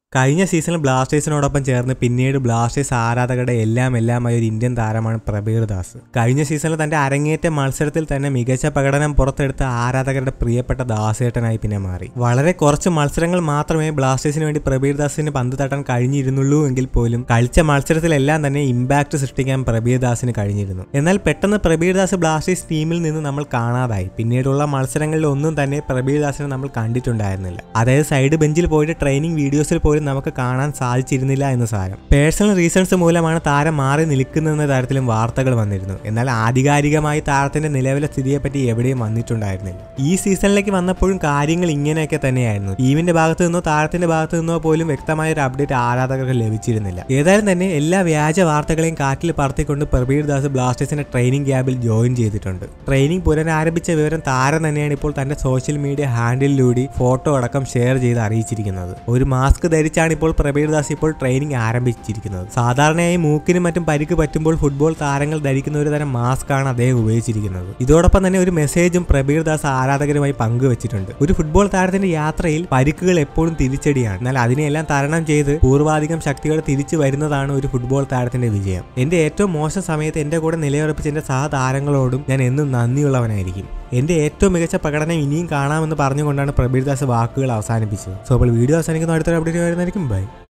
കഴിഞ്ഞ സീസണിൽ ബ്ലാസ്റ്റേഴ്സിനോടൊപ്പം ചേർന്ന് പിന്നീട് ബ്ലാസ്റ്റേഴ്സ് ആരാധകരുടെ എല്ലാം എല്ലാമായ ഒരു ഇന്ത്യൻ താരമാണ് പ്രബീർ ദാസ് കഴിഞ്ഞ സീസണിൽ തന്റെ അരങ്ങേറ്റ മത്സരത്തിൽ തന്നെ മികച്ച പ്രകടനം പുറത്തെടുത്ത ആരാധകരുടെ പ്രിയപ്പെട്ട ദാസേട്ടനായി പിന്നെ മാറി വളരെ കുറച്ച് മത്സരങ്ങൾ മാത്രമേ ബ്ലാസ്റ്റേഴ്സിന് വേണ്ടി പ്രബീർ ദാസിന് പന്ത് തട്ടാൻ കഴിഞ്ഞിരുന്നുള്ളൂ എങ്കിൽ പോലും കളിച്ച മത്സരത്തിലെല്ലാം തന്നെ ഇമ്പാക്ട് സൃഷ്ടിക്കാൻ പ്രബീർ ദാസിന് കഴിഞ്ഞിരുന്നു എന്നാൽ പെട്ടെന്ന് പ്രബീർ ദാസ് ബ്ലാസ്റ്റേഴ്സ് ടീമിൽ നിന്ന് നമ്മൾ കാണാതായി പിന്നീടുള്ള മത്സരങ്ങളിൽ ഒന്നും തന്നെ പ്രബീർ ദാസിനെ നമ്മൾ കണ്ടിട്ടുണ്ടായിരുന്നില്ല അതായത് സൈഡ് ബെഞ്ചിൽ പോയിട്ട് ട്രെയിനിങ് വീഡിയോസിൽ പോലും നമുക്ക് കാണാൻ സാധിച്ചിരുന്നില്ല എന്ന് സാരം പേഴ്സണൽ റീസൺസ് മൂലമാണ് താരം മാറി നിൽക്കുന്നതെന്ന തരത്തിലും വാർത്തകൾ വന്നിരുന്നു എന്നാൽ ആധികാരികമായി താരത്തിന്റെ നിലവിലെ സ്ഥിതിയെപ്പറ്റി എവിടെയും വന്നിട്ടുണ്ടായിരുന്നില്ല ഈ സീസണിലേക്ക് വന്നപ്പോഴും കാര്യങ്ങൾ ഇങ്ങനെയൊക്കെ തന്നെയായിരുന്നു ടീമിന്റെ ഭാഗത്തു നിന്നോ താരത്തിന്റെ ഭാഗത്തു നിന്നോ പോലും വ്യക്തമായ ഒരു അപ്ഡേറ്റ് ആരാധകർക്ക് ലഭിച്ചിരുന്നില്ല ഏതായാലും തന്നെ എല്ലാ വ്യാജ വാർത്തകളെയും കാറ്റിൽ പറത്തിക്കൊണ്ട് പ്രബീർ ദാസ് ബ്ലാസ്റ്റേഴ്സിന്റെ ട്രെയിനിങ് ക്യാമ്പിൽ ജോയിൻ ചെയ്തിട്ടുണ്ട് ട്രെയിനിങ് പുനരാരംഭിച്ച വിവരം താരം തന്നെയാണ് ഇപ്പോൾ തന്റെ സോഷ്യൽ മീഡിയ ഹാൻഡിലൂടെ ഫോട്ടോ അടക്കം ഷെയർ ചെയ്ത് അറിയിച്ചിരിക്കുന്നത് ഒരു മാസ്ക് ധരിച്ചാണ് ഇപ്പോൾ പ്രബീർ ദാസ് ഇപ്പോൾ ട്രെയിനിങ് ആരംഭിച്ചിരിക്കുന്നത് സാധാരണയായി മൂക്കിനും മറ്റും പരിക്ക് പറ്റുമ്പോൾ ഫുട്ബോൾ താരങ്ങൾ ധരിക്കുന്ന ഒരു തരം മാസ്ക് ആണ് അദ്ദേഹം ഉപയോഗിച്ചിരിക്കുന്നത് ഇതോടൊപ്പം തന്നെ ഒരു മെസ്സേജും പ്രബീർ ദാസ് ആരാധകരുമായി പങ്കുവച്ചിട്ടുണ്ട് ഒരു ഫുട്ബോൾ താരത്തിന്റെ യാത്രയിൽ പരിക്കുകൾ എപ്പോഴും തിരിച്ചടിയാണ് എന്നാൽ അതിനെല്ലാം തരണം ചെയ്ത് പൂർവാധികം ശക്തികൾ തിരിച്ചു വരുന്നതാണ് ഒരു ഫുട്ബോൾ താരത്തിന്റെ വിജയം എന്റെ ഏറ്റവും മോശം സമയത്ത് എന്റെ കൂടെ നിലയുറപ്പിച്ച എന്റെ സഹതാരങ്ങളോടും ഞാൻ എന്നും നന്ദിയുള്ളവനായിരിക്കും എന്റെ ഏറ്റവും മികച്ച പ്രകടനം ഇനിയും കാണാമെന്ന് പറഞ്ഞുകൊണ്ടാണ് പ്രബീർ ദാസ് വാക്കുകൾ അവസാനിപ്പിച്ചത് സോ അപ്പോൾ വീഡിയോ അവസാനിക്കുന്ന അടുത്തൊരു അപ്ഡേറ്റ് വരുന്നതായിരിക്കും ബൈ